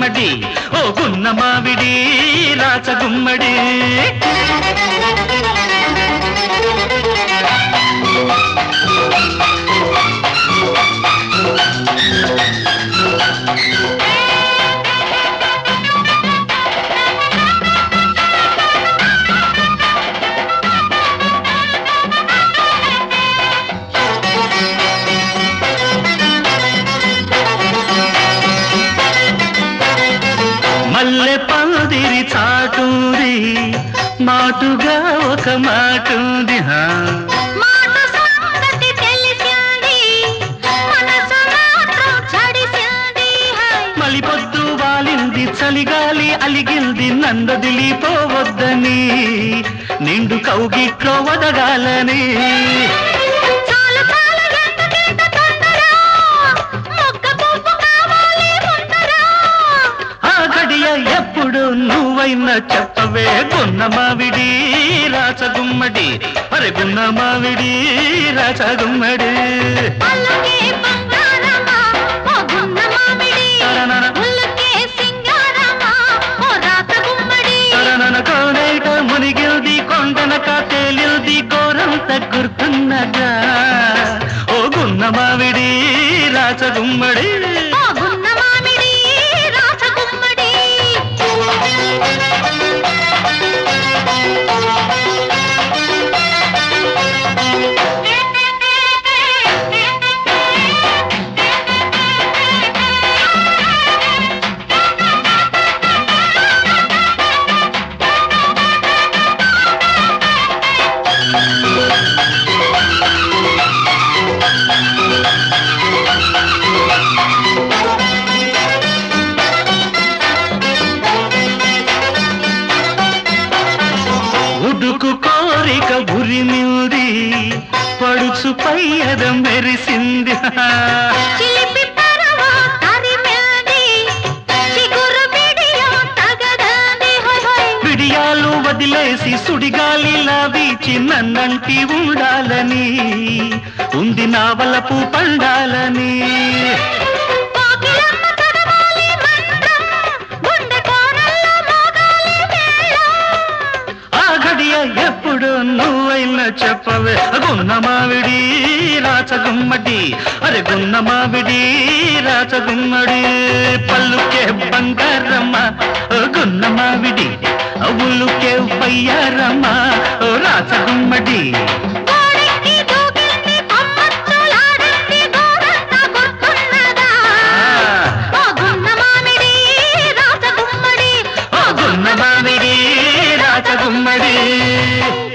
గుమ్మడి ఓ గున్న మావిడి రాచగుమ్మడి మల్లె పందిరి చాటుంది మాటుగా ఒక మాటుంది హా. మాట సంగతి తెలిసింది మనసు మాత్రం చడిసింది హై మలిపొద్దు వాలింది చలిగాలి అలిగింది నందదిలిపోవద్దని నిండు కౌగిట్లో వదగాలని చాలు చాలు ఎందుకింత తొందర మొక్క పువ్వు కావాలి ముందర ఆ గడియ ఎప్పుడు నువ్వైనా చెప్పవే గున్న మావిడి రాచగుమ్మడి అరే గున్న మావిడి రాచగుమ్మడి అల్లకే బంగారమా ఓ గున్న మామిడి తరనన. ఉల్లకే సింగారమా ఓ రాత గుమ్మడి తరనన కోనేట మునిగిల్ది కొండనక తేలిల్ది కోరంత గుర్తున్నదా ఓ గున్న మావిడి రాచగుమ్మడి ఓ గున్న మామిడి రాత గుమ్మడి ఉడుకు కోరిక ఉరిమింది పడుచు పయ్యద మెరిసింది చిలిపి పరవా తరిమింది చిగురు బిడియం తగదంది హోయ్ హోయ్ పిడియాలు వదిలేసి సుడిగాలిలా వీచి నన్నంటి ఉండాలని ఉంది నా వలపు పండాలని కోకిలమ్మ చదవాలి మంత్రం గుండె కోరల్లో మోగాలి మేళం ఆ గడియ ఎప్పుడు నువ్వైనా చెప్పవే గున్న మావిడి రాచగుమ్మడి అరే గున్న మావిడి రాచగుమ్మడి పల్లుకే బంగారమ్మ ఓ గున్న మావిడి ఉల్లుకే పయ్యారమ్మ ఓ రాచగుమ్మడి గోడెక్కి దూకింది కొమ్మచ్చులాడింది గోరంతా గుర్తున్నదా ఓ గున్న మామిడి రాజగుమ్మడి ఓ గున్న మావిడి రాచగుమ్మడి